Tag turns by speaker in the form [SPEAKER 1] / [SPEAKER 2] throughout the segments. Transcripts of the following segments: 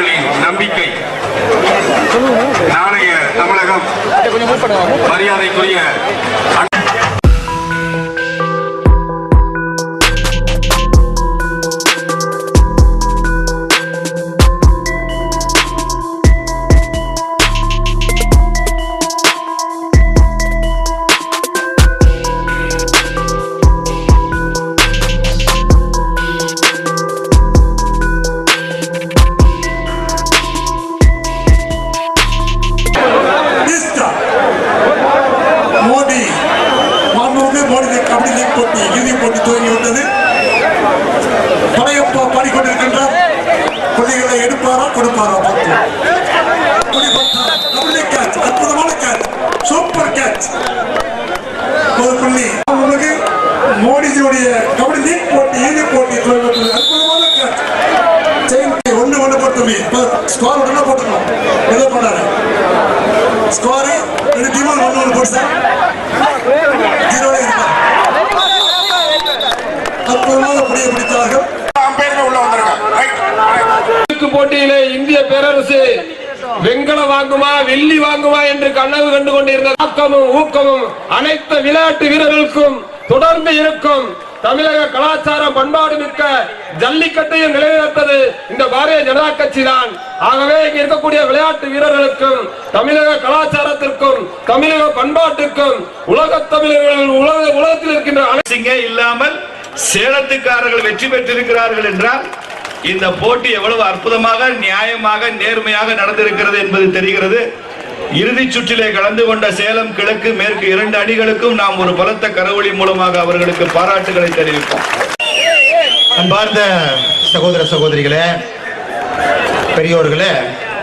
[SPEAKER 1] வீரர்களின் நம்பிக்கை நாளைய தமிழகம் மரியாதைக்குரிய
[SPEAKER 2] மிஸ்டர் மோடி மாண்புமிகு மோடி கபடி லீக் போட்டி இறுதி போட்டி துவங்கிவிட்டது படையப்பா பாடிக்கொண்டிருக்கின்றார் புள்ளிகளை எடுப்பாரா கொடுப்பாரா பார்ப்போம் புள்ளி போட்டார். lovely catch. அற்புதமான கேட்ச் சூப்பர் கேட்ச் ஒரு புள்ளி மாண்புமிகு மோடிஜியுடைய கபடி லீக் போட்டி இறுதி போட்டி துவங்கிவிட்டது அற்புதமான கேட்ச் செயின் ஒண்ணு ஒண்ணு போட்டுமே ஸ்கோர் உடனே போட்டுக்கணும் எதோ பண்ணாரு ஸ்கோர் ரெண்டு டீமும் ஒன்று ஒன்று போட்டு சார் ஜீரோ அற்புதமாக புரிய பிடித்தார்கள்
[SPEAKER 1] அம்பேத்கர் உள்ள வந்துருங்க ரைட்
[SPEAKER 3] ஒலிம்பிக் போட்டியிலே இந்திய பேரரசு வெண்கலம் வாங்குமா வெள்ளி வாங்குமா என்று கனவு கண்டு கொண்டிருந்த ஆக்கமும் ஊக்கமும் அனைத்து விளையாட்டு வீரர்களுக்கும் தொடர்ந்து இருக்கும் தமிழக கலாச்சாரம் பண்பாடு மிக்க ஜல்லிக்கட்டையும் நிலைநிறுத்தது இந்த பாரதிய ஜனதா கட்சி தான் ஆகவே இங்க இருக்கக்கூடிய விளையாட்டு வீரர்களுக்கும் தமிழக கலாச்சாரத்திற்கும் தமிழக பண்பாட்டுக்கும் உலகத் தமிழர்கள் உலக உலகத்தில் இருக்கின்ற அனை-
[SPEAKER 4] சிங்கே இல்லாமல் சேலத்துக்காரர்கள் வெற்றி பெற்றிருக்கிறார்கள் என்றால் இந்த போட்டி எவ்வளவு அற்புதமாக நியாயமாக நேர்மையாக நடந்திருக்கிறது என்பது தெரிகிறது இறுதிச் சுற்றிலே கலந்து கொண்ட சேலம் கிழக்கு மேற்கு இரண்டு அணிகளுக்கும் நாம் ஒரு பலத்த கரவொலி மூலமாக அவர்களுக்கு பாராட்டுகளை தெரிவிப்போம்
[SPEAKER 5] அன்பார்ந்த சகோதர சகோதரிகளே பெரியோர்களே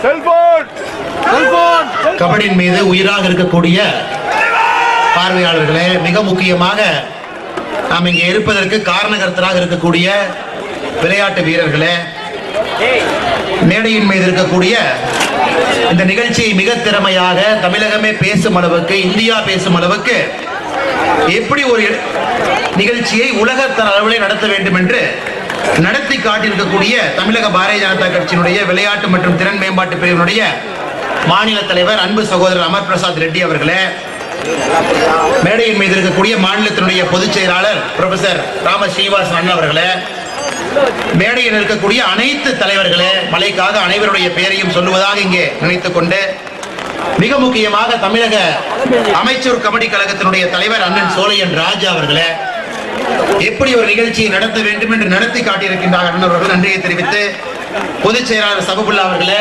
[SPEAKER 5] கபடியின் மீது உயிராக இருக்கக்கூடிய பார்வையாளர்களே மிக முக்கியமாக நாம் இங்கே இருப்பதற்கு காரணகர்த்தராக இருக்கக்கூடிய விளையாட்டு வீரர்களே மேடையின் மீது இருக்கக்கூடிய இந்த நிகழ்ச்சியை மிக திறமையாக தமிழகமே பேசும் அளவுக்கு இந்தியா பேசும் அளவுக்கு எப்படி ஒரு நிகழ்ச்சியை உலகத்தர அளவில் நடத்த வேண்டும் என்று நடத்தி காட்டியிருக்கக்கூடிய தமிழக பாரதிய ஜனதா கட்சியினுடைய விளையாட்டு மற்றும் திறன் மேம்பாட்டு பிரிவினுடைய மாநில தலைவர் அன்பு சகோதரர் அமர் பிரசாத் ரெட்டி அவர்களே மேடையின் மீது இருக்கக்கூடிய மாநிலத்தினுடைய பொதுச் செயலாளர் ப்ரொஃபசர் ராம ஸ்ரீனிவாசன் அண்ணன் அவர்களே மேடையில் இருக்கக்கூடிய அனைத்து தலைவர்களே மலைக்காக அனைவருடைய பெயரையும் சொல்லுவதாக இங்கே நினைத்துக் கொண்டு மிக முக்கியமாக தமிழக அமைச்சர் கபடி கழகத்தினுடைய தலைவர் அண்ணன் சோலையன் ராஜா அவர்களே எப்படி ஒரு நிகழ்ச்சியை நடத்த வேண்டும் என்று நடத்தி காட்டியிருக்கின்றார் அண்ணன் அவர்கள் நன்றியை தெரிவித்து பொதுச் செயலாளர் சபபுல்லா அவர்களே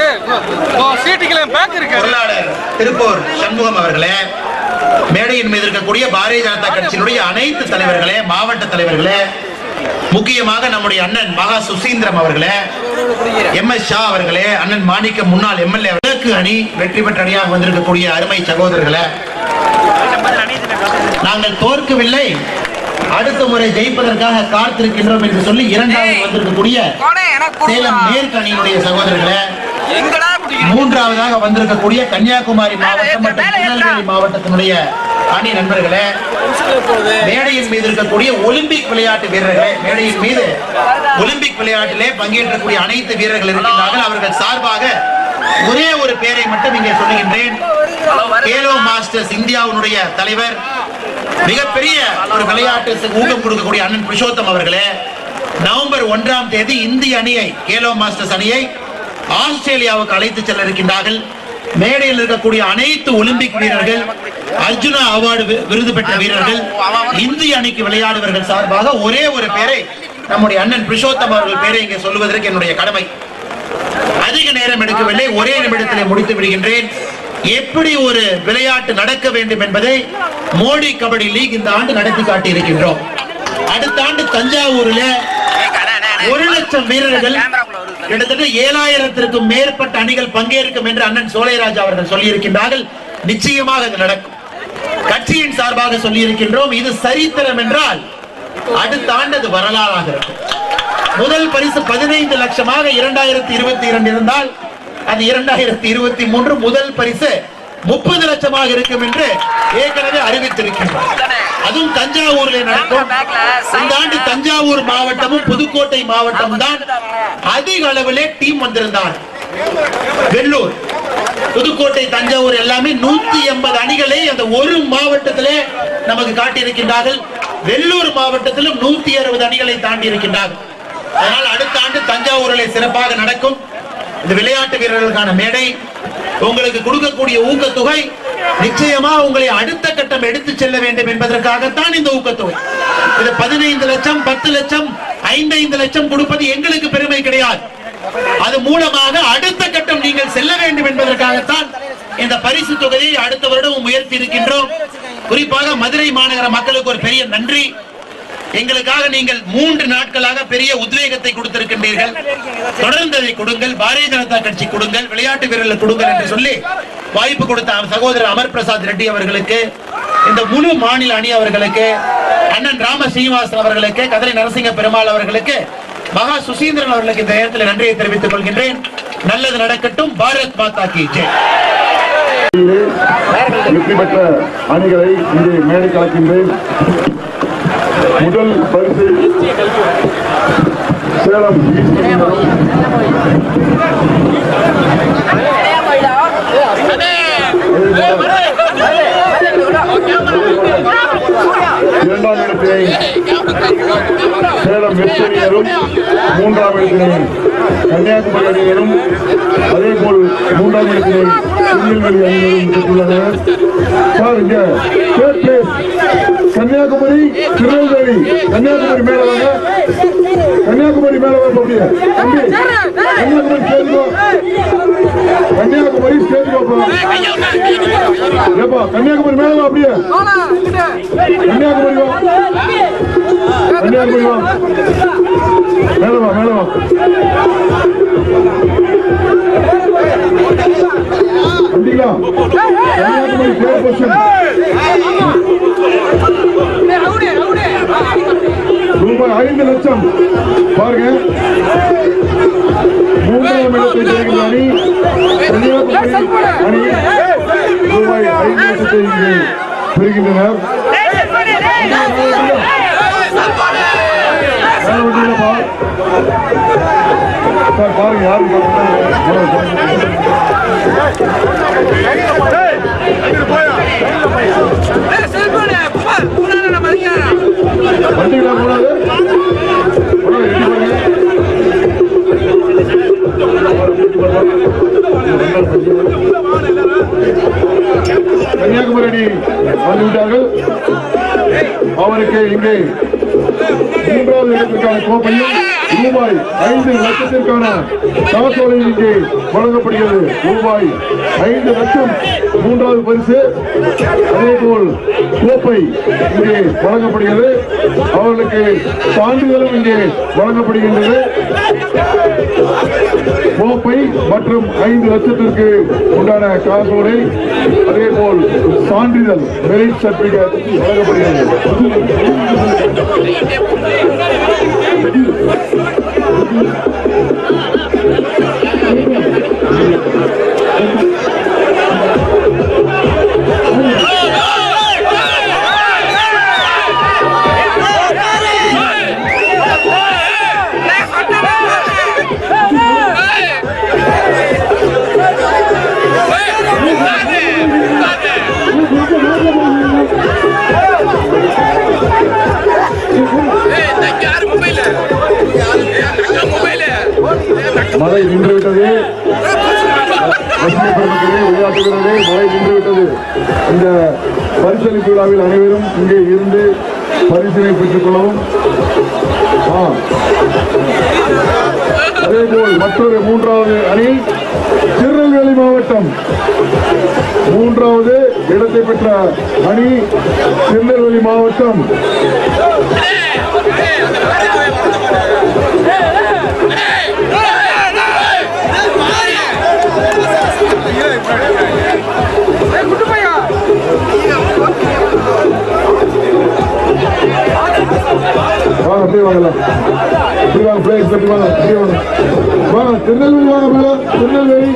[SPEAKER 5] பொருளாளர் திருப்பூர் சண்முகம் அவர்களே மேடையின் மீது இருக்கக்கூடிய பாரதிய ஜனதா கட்சியினுடைய அனைத்து தலைவர்களே மாவட்ட தலைவர்களே முக்கியமாக நம்முடைய அண்ணன் மகா சுசீந்திரம் அவர்களே எம் எஸ் ஷா அவர்களே அண்ணன் மாணிக்கம் முன்னாள் எம்எல்ஏ கிழக்கு அணி வெற்றி பெற்ற அணியாக வந்திருக்கக்கூடிய அருமை சகோதரர்களே நாங்கள் தோற்கவில்லை அடுத்த முறை ஜெயிப்பதற்காக காத்திருக்கின்றோம் என்று சொல்லி இரண்டாவது வந்திருக்கக்கூடிய சேலம் மேற்கு அணியினுடைய சகோதரர்களே மூன்றாவதாக வந்திருக்கக்கூடிய கன்னியாகுமரி மாவட்டம் மற்றும் திருநெல்வேலி மாவட்டத்தினுடைய அணி நண்பர்களே மேடையின் மீது இருக்கக்கூடிய ஒலிம்பிக் விளையாட்டு வீரர்களே மேடையின் மீது ஒலிம்பிக் விளையாட்டிலே பங்கேற்றக்கூடிய அனைத்து வீரர்கள் இருக்கின்றார்கள் அவர்கள் சார்பாக ஒரே ஒரு பேரை மட்டும் இங்கே சொல்லுகின்றேன் கேலோ மாஸ்டர்ஸ் இந்தியாவுடைய தலைவர் மிகப்பெரிய ஒரு விளையாட்டு ஊக்கம் கொடுக்கக்கூடிய அண்ணன் புருஷோத்தம் அவர்களே நவம்பர் ஒன்றாம் தேதி இந்திய அணியை கேலோ மாஸ்டர்ஸ் அணியை ஆஸ்திரேலியாவுக்கு அழைத்து செல்ல இருக்கின்றார்கள் மேடையில் இருக்கக்கூடிய அனைத்து ஒலிம்பிக் வீரர்கள் அர்ஜுனா அவார்டு வி- விருது பெற்ற வீரர்கள் இந்திய அணிக்கு விளையாடுவர்கள் சார்பாக ஒரே ஒரு பேரை நம்முடைய அண்ணன் புருஷோத்தம் அவர்கள் பேரை இங்கே சொல்லுவதற்கு என்னுடைய கடமை அதிக நேரம் எடுக்கவில்லை ஒரே நிமிடத்திலே முடித்து விடுகின்றேன் எப்படி ஒரு விளையாட்டு நடக்க வேண்டும் என்பதை மோடி கபடி லீக் இந்த ஆண்டு நடத்தி காட்டி இருக்கின்றோம் அடுத்த ஆண்டு தஞ்சாவூரில் ஒரு லட்சம் வீரர்கள் கிட்டத்தட்ட ஏழாயிரத்திற்கும் மேற்பட்ட அணிகள் பங்கேற்கும் என்று அண்ணன் சோலைராஜ் அவர்கள் சொல்லியிருக்கின்றார்கள் நிச்சயமாக இது நடக்கும் கட்சியின் சார்பாக சொல்லி இருக்கின்றோம் இது சரித்திரம் என்றால் அடுத்த ஆண்டு அது வரலாறாக இருக்கும் முதல் பரிசு பதினைந்து லட்சமாக இரண்டாயிரத்தி இருபத்தி இரண்டு இருந்தால் அது இரண்டாயிரத்தி இருபத்தி மூன்று முதல் பரிசு முப்பது லட்சமாக இருக்கும் என்று ஏற்கனவே அறிவித்திருக்கின்றோம் அதுவும் தஞ்சாவூரில் நடக்கும் இந்த ஆண்டு தஞ்சாவூர் மாவட்டமும் புதுக்கோட்டை மாவட்டம் தான் அதிக அளவிலே டீம் வந்திருந்தார் வெள்ளூர் புதுக்கோட்டை தஞ்சாவூர் எல்லாமே நூத்தி எண்பது அணிகளை அந்த ஒரு மாவட்டத்திலே நமக்கு காட்டியிருக்கின்றார்கள் வெள்ளூர் மாவட்டத்திலும் நூத்தி அறுபது அணிகளை தாண்டி இருக்கின்றார்கள் அதனால் அடுத்த ஆண்டு தஞ்சாவூரிலே சிறப்பாக நடக்கும் இந்த விளையாட்டு வீரர்களுக்கான மேடை உங்களுக்கு கொடுக்கக்கூடிய ஊக்கத்தொகை நிச்சயமா உங்களை அடுத்த கட்டம் எடுத்து செல்ல வேண்டும் என்பதற்காகத்தான் இந்த ஊக்கத்தொகை இது பதினைந்து லட்சம் பத்து லட்சம் ஐந்து லட்சம் கொடுப்பது எங்களுக்கு பெருமை கிடையாது அது மூலமாக அடுத்த கட்டம் நீங்கள் செல்ல வேண்டும் என்பதற்காகத்தான் இந்த பரிசு தொகையை அடுத்த வருடம் உயர்த்தி இருக்கின்றோம் குறிப்பாக மதுரை மாநகர மக்களுக்கு ஒரு பெரிய நன்றி எங்களுக்காக நீங்கள் மூன்று நாட்களாக பெரிய உத்வேகத்தை கொடுத்திருக்கின்றீர்கள் தொடர்ந்து அதை கொடுங்கள் பாரதிய ஜனதா கட்சி கொடுங்கள் விளையாட்டு வீரர்கள் கொடுங்கள் என்று சொல்லி வாய்ப்பு கொடுத்த சகோதரர் அமர் பிரசாத் ரெட்டி அவர்களுக்கு இந்த முழு மாநில அணி அவர்களுக்கு அண்ணன் ராம சீனிவாசன் அவர்களுக்கு கதிரை நரசிங்க பெருமாள் அவர்களுக்கு மகா சுசீந்திரன் அவர்களுக்கு இந்த நேரத்தில் நன்றியை தெரிவித்துக் கொள்கின்றேன் நல்லது நடக்கட்டும் பாரத் மாதா கி ஜெய்
[SPEAKER 6] வெற்றி பெற்ற அணிகளை இங்கே மேடை கலக்கின்றேன் முதல் பரிசு சேலம் ஈஸ்ட் அணியினரும் இரண்டாம் இடத்தினை சேலம் வெற்றி அணியினரும் மூன்றாம் இடத்தினை கன்னியாகுமரி அணியினரும் அதே போல் மூன்றாம் இடத்தினை திருநெல்வேலி அணியினரும் பெற்றுள்ளனர் சார் இங்க third place கன்னியாகுமரி திருநெல்வேலி கன்னியாகுமரி மேல வாங்க கன்னியாகுமரி மேல வாங்க அப்படியே தம்பி கன்னியாகுமரி சேர்ந்துக்கோ கன்னியாகுமரி சேர்ந்துக்கோ ஏப்பா கன்னியாகுமரி மேல வா அப்படியே கன்னியாகுமரி வா கன்னியாகுமரி வா மேல வா மேல வா அப்படிங்களா கன்னியாகுமரி தேர்ட் பொசிஷன் ரூபாய் ஐந்து லட்சம் பாருங்க மூன்றாம் இடத்தை பெறுகின்ற அணி கன்னியாகுமரி அணி ரூபாய் ஐந்து லட்சத்தை இங்கே பெறுகின்றனர் வேற ஒன்றும் இல்லைப்பா. சார் பாருங்க யாரும் வண்டிகளா போனாது போனாது, எட்டி பாருங்க. கன்னியாகுமரி அணி வந்துவிட்டார்கள் அவருக்கு இங்கே மூன்றாவது இடத்திற்கான கோப்பையும் ரூபாய் ஐந்து லட்சத்திற்கான காசோலை இங்கே வழங்கப்படுகிறது ரூபாய் ஐந்து லட்சம் மூன்றாவது பரிசு அதே போல் கோப்பை இங்கே வழங்கப்படுகிறது அவர்களுக்கு சான்றிதழும் இங்கே வழங்கப்படுகின்றது கோப்பை மற்றும் ஐந்து லட்சத்திற்கு உண்டான காசோலை அதே போல் சான்றிதழ் மெரிட் சர்டிபிகேட் வழங்கப்படுகிறது மழை நின்றுவிட்டது ரசிக பெருமக்களே விளையாட்டு வீரர்களே மழை நின்றுவிட்டது இந்த பரிசளிப்பு விழாவில் அனைவரும் இங்கே இருந்து பரிசினை பெற்றுக் கொள்ளவும் ஆ. அதேபோல் மற்றொரு மூன்றாவது அணி திருநெல்வேலி மாவட்டம் மூன்றாவது இடத்தை பெற்ற அணி திருநெல்வேலி மாவட்டம் வாங்க அப்படியே வாங்கலாம் இப்படி வாங்க பிளேஸ் அப்படி வாங்க அப்படியே வாங்க வாங்க திருநெல்வேலி வாங்க மேடம் திருநெல்வேலி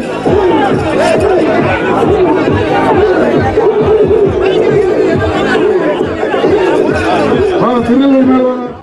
[SPEAKER 6] வாங்க திருநெல்வேலி மேடம் வாங்க